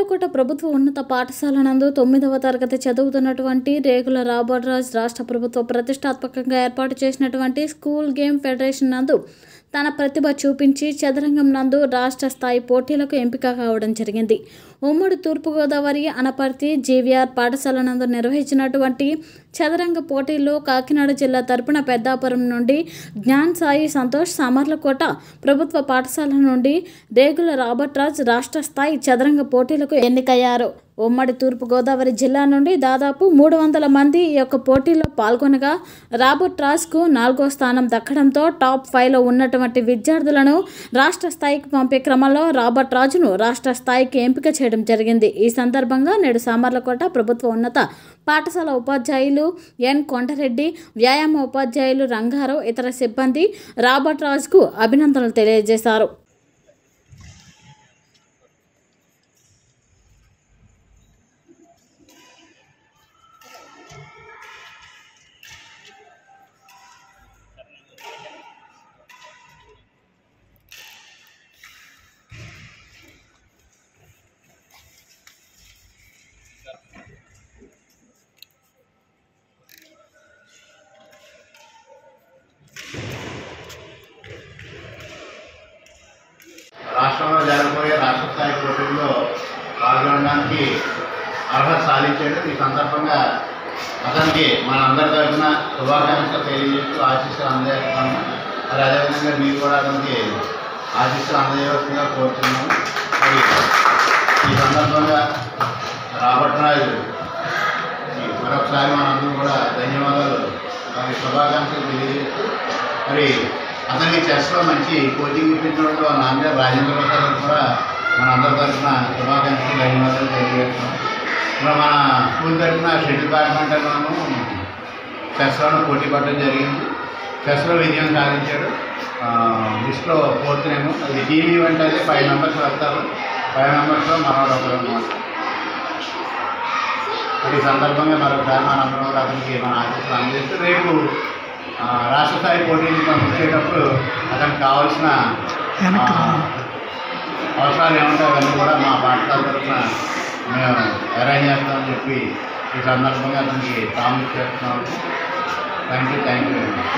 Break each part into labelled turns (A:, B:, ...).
A: సామర్లకోట ప్రభుత్వ ఉన్నత పాఠశాల నందు తొమ్మిదవ తరగతి చదువుతున్నటువంటి రేగుల రాబర్రాజ్ రాష్ట్ర ప్రభుత్వ ప్రతిష్టాత్మకంగా ఏర్పాటు చేసినటువంటి స్కూల్ గేమ్ ఫెడరేషన్ నందు తన ప్రతిభ చూపించి చదరంగం నందు రాష్ట్ర స్థాయి పోటీలకు ఎంపిక కావడం జరిగింది ఉమ్మడి తూర్పుగోదావరి అనపర్తి జీవీఆర్ పాఠశాల నందు నిర్వహించినటువంటి చదరంగ పోటీల్లో కాకినాడ జిల్లా తరపున పెద్దాపురం నుండి జ్ఞాన్ సాయి సంతోష్ సామర్లకోట ప్రభుత్వ పాఠశాల నుండి రేగుల రాబర్ట్ రాజ్ రాష్ట్ర స్థాయి చదరంగ పోటీలకు ఎన్నికయ్యారు ఉమ్మడి తూర్పుగోదావరి జిల్లా నుండి దాదాపు మూడు వందల మంది ఈ యొక్క పోటీలో పాల్గొనగా రాబర్ట్ రాజ్కు నాలుగో స్థానం దక్కడంతో టాప్ ఫైవ్లో ఉన్నటువంటి విద్యార్థులను రాష్ట్ర స్థాయికి పంపే క్రమంలో రాబర్ట్ రాజును రాష్ట్ర స్థాయికి ఎంపిక చేయడం జరిగింది ఈ సందర్భంగా నేడు సామర్లకోట ప్రభుత్వ ఉన్నత పాఠశాల ఉపాధ్యాయులు ఎన్ కొండరెడ్డి వ్యాయామ ఉపాధ్యాయులు రంగారావు ఇతర సిబ్బంది రాబర్ట్ రాజ్కు అభినందనలు తెలియజేశారు
B: రాష్ట్రంలో జరగబోయే రాష్ట్ర స్థాయి పోటీల్లో పాల్గొనడానికి అర్హత సాధించాడు ఈ సందర్భంగా అతనికి మన అందరి తరఫున శుభాకాంక్షలు తెలియజేస్తూ ఆశీస్సులు అందజేస్తున్నాము మరి అదేవిధంగా మీరు కూడా అతనికి ఆశీస్సులు అందజేయవలసిందిగా కోరుతున్నాము మరి ఈ సందర్భంగా రాబర్ట్ రాజు ఈ మరొకసారి మనందరం కూడా ధన్యవాదాలు మరి శుభాకాంక్షలు తెలియజేస్తూ మరి అతనికి చెస్లో మంచి కోచింగ్ ఇప్పించడంలో నాన్నగారు రాజేంద్ర ప్రసాద్ కూడా మన అందరి తరఫున శుభాకాంక్షలు ధన్యవాదాలు తెలియజేస్తున్నాం ఇప్పుడు మన స్కూల్ తరఫున షటిల్ బ్యాడ్మింటన్లోనూ చెస్లోనూ పోటీ పడడం జరిగింది చెస్లో విజయం సాధించాడు లిస్ట్లో ఫోర్త్ నేమో అది టీవీ ఈవెంట్ అయితే ఫైవ్ మెంబర్స్ వస్తారు ఫైవ్ మెంబర్స్లో మనవాడు ఒకరు అన్నమాట మరి ఈ సందర్భంగా మరొకసారి మనందరం కూడా అతనికి మన ఆశీస్సులు అందజేస్తూ రేపు ఆ, రాష్ట్ర స్థాయి పోటీలు మనం వచ్చేటప్పుడు అతనికి కావాల్సిన ఆ, అవసరాలు ఏముంటాయో అవన్నీ కూడా మా పాఠశాల తరఫున మేము అరేంజ్ చేస్తామని చెప్పి ఈ సందర్భంగా అతనికి ప్రామిస్ చేస్తున్నాము thank you thank you very much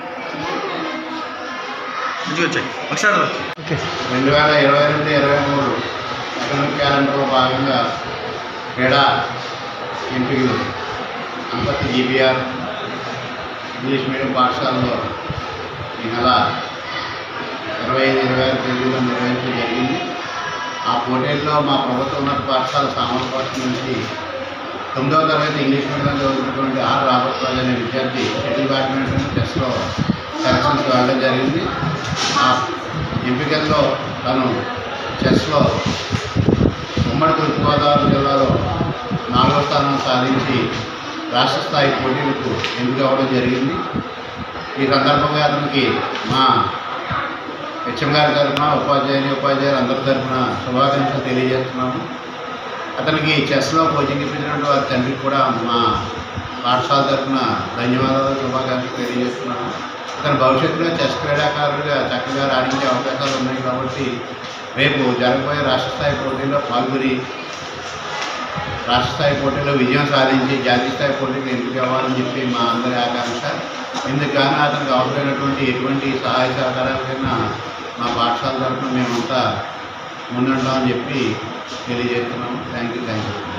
C: మంచిగా వచ్చాయి ఒకసారి
B: రెండు వేల ఇరవై రెండు ఇరవై మూడు అకాడమిక్ క్యాలెండర్లో భాగంగా క్రీడా ఎంపికలు అంతటి జీబీఆర్ ఇంగ్లీష్ మీడియం పాఠశాలలో ఈ నెల ఇరవై ఐదు ఇరవై ఆరు తేదీలో నిర్వహించడం జరిగింది ఆ పోటీల్లో మా ప్రభుత్వ ఉన్నత పాఠశాల సామర్పాటు నుంచి తొమ్మిదవ తరగతి ఇంగ్లీష్ మీడియం చదువుతున్నటువంటి ఆర్ రాబర్ట్ రాజు అనే విద్యార్థి షటిల్ బ్యాడ్మింటన్ చెస్లో సెలక్షన్స్ వెళ్ళడం జరిగింది ఆ ఎంపికల్లో తను చెస్లో ఉమ్మడి తూర్పుగోదావరి జిల్లాలో నాలుగో స్థానం సాధించి రాష్ట్ర స్థాయి పోటీలకు ఎంపిక అవ్వడం జరిగింది ఈ సందర్భంగా అతనికి మా హెచ్ఎం గారి తరఫున ఉపాధ్యాయుని ఉపాధ్యాయులు అందరి తరఫున శుభాకాంక్షలు తెలియజేస్తున్నాము అతనికి చెస్లో కోచింగ్ ఇప్పించినటువంటి వారి తండ్రికి కూడా మా పాఠశాల తరఫున ధన్యవాదాలు శుభాకాంక్షలు తెలియజేస్తున్నాము అతని భవిష్యత్తులో చెస్ క్రీడాకారుడిగా చక్కగా రాణించే అవకాశాలు ఉన్నాయి కాబట్టి రేపు జరగబోయే రాష్ట్ర స్థాయి పోటీల్లో పాల్గొని రాష్ట్ర స్థాయి పోటీలో విజయం సాధించి జాతీయ స్థాయి పోటీకి ఎంపిక అవ్వాలని చెప్పి మా అందరి ఆకాంక్ష ఇందుకు గాను అతనికి అవసరమైనటువంటి ఎటువంటి సహాయ సహకారాలకైనా మా పాఠశాల తరఫున మేమంతా ముందుంటామని చెప్పి తెలియజేస్తున్నాము థ్యాంక్ యూ థ్యాంక్ యూ